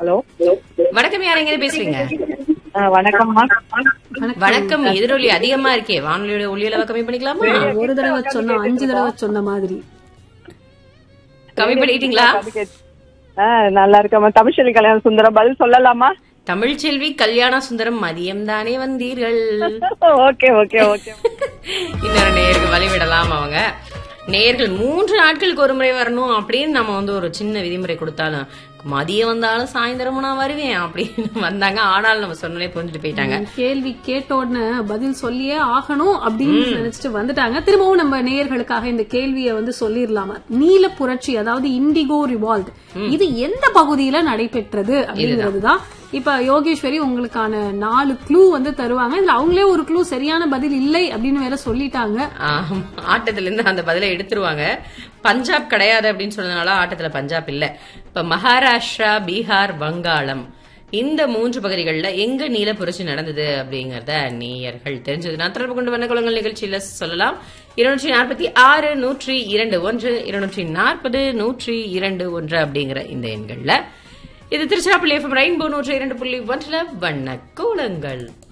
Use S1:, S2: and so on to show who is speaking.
S1: Hello
S2: வணக்கம் யார் எங்க பேசுறீங்க
S1: வணக்கம்மா
S2: வணக்கம் எதிரொலி அதிகமா இருக்கே வானொலியோட ஒலி அளவை கம்மி பண்ணிக்கலாமா
S3: ஒரு தடவை சொன்னா அஞ்சு தடவை சொன்ன மாதிரி
S2: கம்மி பண்ணிட்டீங்களா
S1: ஆ, நல்லா இருக்கம்மா தமிழ்ச்செல்வி கல்யாண சுந்தரம் பதில் சொல்லலாமா
S2: தமிழ்ச்செல்வி கல்யாண சுந்தரம் மதியம் தானே வந்தீர்கள்
S1: ஓகே ஓகே ஓகே
S2: இன்னொரு நேருக்கு வழிவிடலாம் அவங்க நேர்கள் மூன்று நாட்களுக்கு ஒரு முறை வரணும் அப்படின்னு நம்ம வந்து ஒரு சின்ன விதிமுறை கொடுத்தாலும் மதியம் வந்தாலும் சாயந்தரமும் நான் வருவேன் அப்படின்னு வந்தாங்க ஆனாலும் நம்ம சொன்னே புரிஞ்சுட்டு போயிட்டாங்க
S3: கேள்வி கேட்ட உடனே பதில் சொல்லியே ஆகணும் அப்படின்னு நினைச்சிட்டு வந்துட்டாங்க திரும்பவும் நம்ம நேயர்களுக்காக இந்த கேள்வியை வந்து சொல்லிடலாமா நீல புரட்சி அதாவது இண்டிகோ ரிவால்ட் இது எந்த பகுதியில நடைபெற்றது அப்படிங்கிறதுதான் இப்ப யோகேஸ்வரி உங்களுக்கான நாலு க்ளூ வந்து தருவாங்க இதுல அவங்களே ஒரு க்ளூ சரியான பதில் இல்லை அப்படின்னு வேற சொல்லிட்டாங்க
S2: ஆமா. ஆட்டத்துல இருந்து அந்த பதிலை எடுத்துருவாங்க பஞ்சாப் கிடையாது அப்படின்னு சொன்னதுனால ஆட்டத்துல பஞ்சாப் இல்ல இப்ப மகாராஷ்டிரா பீகார் வங்காளம் இந்த மூன்று பகுதிகளில் எங்க நீல புரட்சி நடந்தது அப்படிங்கறத நேயர்கள் தெரிஞ்சதுன்னா தொடர்பு கொண்டு வண்ண குளங்கள் நிகழ்ச்சியில சொல்லலாம் இருநூற்றி நாற்பத்தி ஆறு நூற்றி இரண்டு ஒன்று இருநூற்றி நாற்பது நூற்றி இரண்டு ஒன்று அப்படிங்கிற இந்த எண்கள்ல இது திருச்சிராப்பள்ளி எஃப்எம் ரெயின்போ நூற்றி இரண்டு புள்ளி ஒன்றுல வண்ண கோலங்கள்